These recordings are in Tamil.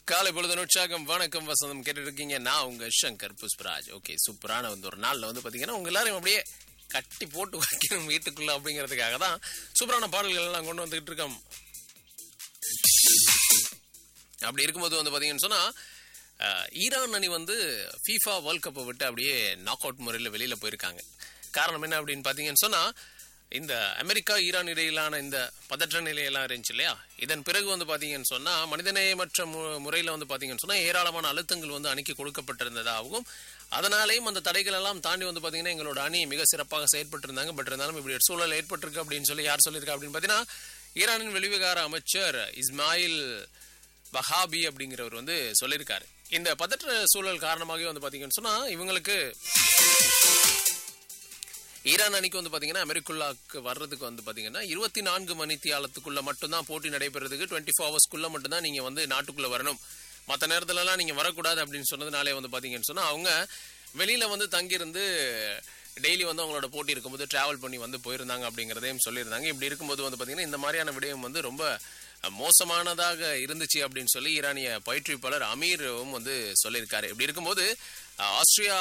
காலை பொழுது உற்சாகம் வணக்கம் வசந்தம் கேட்டு இருக்கீங்க நான் உங்க சங்கர் புஷ்பராஜ் ஓகே சூப்பரான வந்து ஒரு நாள்ல வந்து பாத்தீங்கன்னா உங்க எல்லாரையும் அப்படியே கட்டி போட்டு வைக்கணும் வீட்டுக்குள்ள அப்படிங்கிறதுக்காக தான் சூப்பரான பாடல்கள் எல்லாம் கொண்டு வந்துகிட்டு இருக்கோம் அப்படி இருக்கும்போது வந்து பாத்தீங்கன்னு சொன்னா அஹ், ஈரான் அணி வந்து ஃபீஃபா வேர்ல்ட் கப்பை விட்டு அப்படியே நாக் அவுட் முறையில் வெளியில போயிருக்காங்க காரணம் என்ன அப்படின்னு பாத்தீங்கன்னு சொன்னா இந்த அமெரிக்கா ஈரான் இடையிலான இந்த பதற்ற நிலையெல்லாம் இருந்துச்சு இல்லையா இதன் பிறகு வந்து பாத்தீங்கன்னு சொன்னா மனிதநேயமற்ற மு- முறையில வந்து பாத்தீங்கன்னு சொன்னா ஏராளமான அழுத்தங்கள் வந்து அணிக்கு கொடுக்கப்பட்டிருந்ததாகவும் அதனாலேயும் அந்த தடைகள் எல்லாம் தாண்டி வந்து பாத்தீங்கன்னா எங்களோட அணி மிக சிறப்பாக செயற்பட்டு இருந்தாங்க பட் இருந்தாலும் இப்படி ஒரு சூழல் ஏற்பட்டிருக்கு அப்படின்னு சொல்லி யார் சொல்லியிருக்கா அப்படின்னு பாத்தீங்கன்னா ஈரானின் வெளிவிகார அமைச்சர் இஸ்மாயில் வஹாபி அப்படிங்கிறவர் வந்து சொல்லியிருக்காரு இந்த பதற்ற சூழல் காரணமாக வந்து பாத்தீங்கன்னு சொன்னா இவங்களுக்கு ஈரான் அணிக்கு வந்து பாத்தீங்கன்னா அமெரிக்குள்ளாக்கு வர்றதுக்கு வந்து பாத்தீங்கன்னா இருபத்தி நான்கு மணி தியாலத்துக்குள்ள மட்டும்தான் போட்டி நடைபெறதுக்கு டுவெண்ட்டி ஃபோர் ஹவர்ஸ்க்குள்ள மட்டும்தான் நீங்க வந்து நாட்டுக்குள்ள வரணும் மற்ற நேரத்துல எல்லாம் நீங்க வரக்கூடாது அப்படின்னு சொன்னதுனாலே வந்து பாத்தீங்கன்னு சொன்னா அவங்க வெளியில வந்து தங்கியிருந்து டெய்லி வந்து அவங்களோட போட்டி இருக்கும்போது டிராவல் பண்ணி வந்து போயிருந்தாங்க அப்படிங்கிறதையும் சொல்லியிருந்தாங்க இப்படி இருக்கும்போது வந்து பாத்தீங்கன்னா இந்த மாதிரியான விடயம் வந்து ரொம்ப மோசமானதாக இருந்துச்சு அப்படின்னு சொல்லி ஈரானிய பயிற்றுவிப்பாளர் அமீரும் வந்து சொல்லியிருக்காரு இப்படி இருக்கும்போது அஹ், ஆஸ்திரியா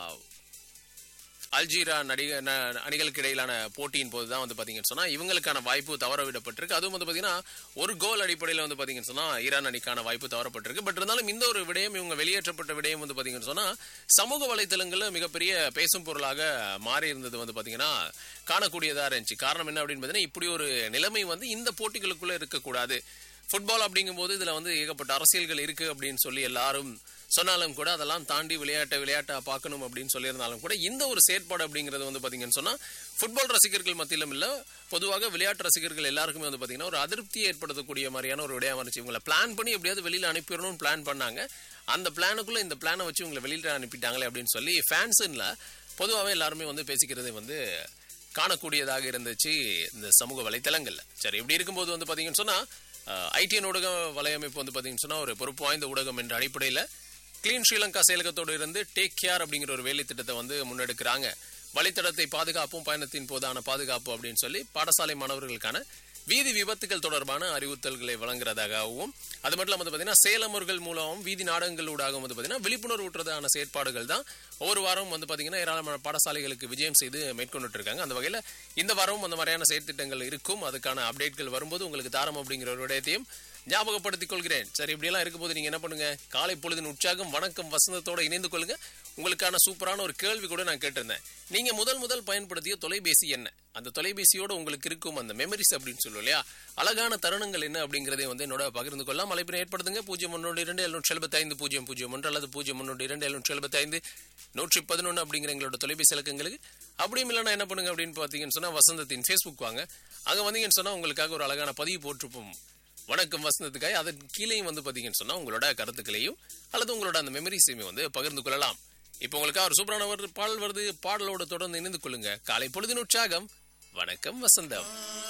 அல்ஜீரா நடிக ந- அணிகளுக்கு இடையிலான போட்டியின் போது தான் வந்து பாத்தீங்கன்னு சொன்னா இவங்களுக்கான வாய்ப்பு தவற விடப்பட்டிருக்கு அதுவும் வந்து பாத்தீங்கன்னா ஒரு கோல் அடிப்படையில் வந்து பாத்தீங்கன்னு சொன்னா ஈரான் அணிக்கான வாய்ப்பு தவறப்பட்டிருக்கு பட் இருந்தாலும் இந்த ஒரு விடயம் இவங்க வெளியேற்றப்பட்ட விடயம் வந்து பாத்தீங்கன்னு சொன்னா சமூக வலைத்தளங்கள்ல மிகப்பெரிய பேசும் பொருளாக மாறி இருந்தது வந்து பாத்தீங்கன்னா காணக்கூடியதா இருந்துச்சு காரணம் என்ன அப்படின்னு பாத்தீங்கன்னா இப்படி ஒரு நிலைமை வந்து இந்த போட்டிகளுக்குள்ள இருக்கக்கூடாது ஃபுட்பால் அப்படிங்கும்போது இதுல வந்து ஏகப்பட்ட அரசியல்கள் இருக்கு அப்படின்னு சொல்லி எல்லாரும் சொன்னாலும் கூட அதெல்லாம் தாண்டி விளையாட்டை விளையாட்டா பார்க்கணும் அப்படின்னு சொல்லியிருந்தாலும் கூட இந்த ஒரு செயற்பாடு அப்படிங்கிறது வந்து பாத்தீங்கன்னு சொன்னா ஃபுட்பால் ரசிகர்கள் மத்தியிலும் இல்ல பொதுவாக விளையாட்டு ரசிகர்கள் எல்லாருக்குமே வந்து பாத்தீங்கன்னா ஒரு அதிருப்தியை ஏற்படுத்தக்கூடிய மாதிரியான ஒரு விடயமா இருந்துச்சு இவங்களை பிளான் பண்ணி எப்படியாவது வெளியில அனுப்பிடணும்னு பிளான் பண்ணாங்க அந்த பிளானுக்குள்ள இந்த பிளானை வச்சு இவங்களை வெளியில அனுப்பிட்டாங்களே அப்படின்னு சொல்லி ஃபேன்ஸ்ல பொதுவாகவே எல்லாருமே வந்து பேசிக்கிறதை வந்து காணக்கூடியதாக இருந்துச்சு இந்த சமூக வலைத்தளங்கள்ல சரி இப்படி இருக்கும்போது வந்து பாத்தீங்கன்னு சொன்னா ஐடிஎன் ஊடக வலையமைப்பு வந்து பாத்தீங்கன்னு சொன்னா ஒரு பொறுப்பு வாய்ந்த ஊடகம் என்ற அடிப்படையில கிளீன் ஸ்ரீலங்கா செயலகத்தோடு இருந்து டேக் கேர் அப்படிங்கிற ஒரு வேலை திட்டத்தை வந்து முன்னெடுக்கிறாங்க வழித்தடத்தை பாதுகாப்பும் பயணத்தின் போதான பாதுகாப்பு அப்படின்னு சொல்லி பாடசாலை மாணவர்களுக்கான வீதி விபத்துகள் தொடர்பான அறிவுறுத்தல்களை வழங்குறதாகவும் அது மட்டும் இல்லாமல் வந்து பார்த்தீங்கன்னா சேலமர்கள் மூலமும் வீதி நாடகங்களூடாகவும் வந்து பார்த்தீங்கன்னா விழிப்புணர்வு ஊட்டுறதான செயற்பாடுகள் தான் ஒவ்வொரு வாரமும் வந்து பார்த்தீங்கன்னா ஏராளமான பாடசாலைகளுக்கு விஜயம் செய்து மேற்கொண்டுட்டு இருக்காங்க அந்த வகையில் இந்த வாரமும் அந்த மாதிரியான செயற்திட்டங்கள் இருக்கும் அதுக்கான அப்டேட்கள் வரும்போது உங்களுக்கு தாரம் அப்படிங்கிற ஒரு விடயத்தையும் ஞாபகப்படுத்திக் கொள்கிறேன் சரி இப்படியெல்லாம் இருக்கும்போது நீங்க என்ன பண்ணுங்க காலை பொழுதின் உற்சாகம் வணக்கம் வசந்தத்தோட இணைந்து கொள்ளுங்க உங்களுக்கான சூப்பரான ஒரு கேள்வி கூட நான் கேட்டிருந்தேன் நீங்க முதல் முதல் பயன்படுத்திய தொலைபேசி என்ன அந்த தொலைபேசியோட உங்களுக்கு இருக்கும் அந்த மெமரிஸ் அப்படின்னு சொல்லுவோம் இல்லையா அழகான தருணங்கள் என்ன அப்படிங்கறதை வந்து என்னோட பகிர்ந்து கொள்ளலாம் அழைப்பினை ஏற்படுத்துங்க பூஜ்ஜியம் ஒன்று இரண்டு எழுநூற்றி எழுபத்தி ஐந்து பூஜ்ஜியம் பூஜ்ஜியம் ஒன்று அல்லது பூஜ்ஜியம் ஒன்று இரண்டு எழுநூற்றி எழுபத்தி ஐந்து நூற்றி பதினொன்று அப்படிங்கிற எங்களோட தொலைபேசி இலக்கங்களுக்கு அப்படியும் இல்லைன்னா என்ன பண்ணுங்க அப்படின்னு பார்த்தீங்கன்னு சொன்னா வசந்தத்தின் ஃபேஸ்புக் வாங்க அங்க வந்தீங்கன்னு சொன்னா உங்களுக்காக ஒரு அழகான பதிவு போட்டிருப்போம் வணக்கம் வசந்தத்துக்காய் அதன் கீழேயும் வந்து பாத்தீங்கன்னு சொன்னா உங்களோட கருத்துக்களையும் அல்லது உங்களோட அந்த மெமரிஸையும் வந்து பகிர்ந்து கொள்ளலாம் இப்போ உங்களுக்கு ஒரு சூப்பரான ஒரு பாடல் வருது பாடலோட தொடர்ந்து இணைந்து கொள்ளுங்க காலை பொழுதின் உற்சாகம் வணக்கம் வசந்தம்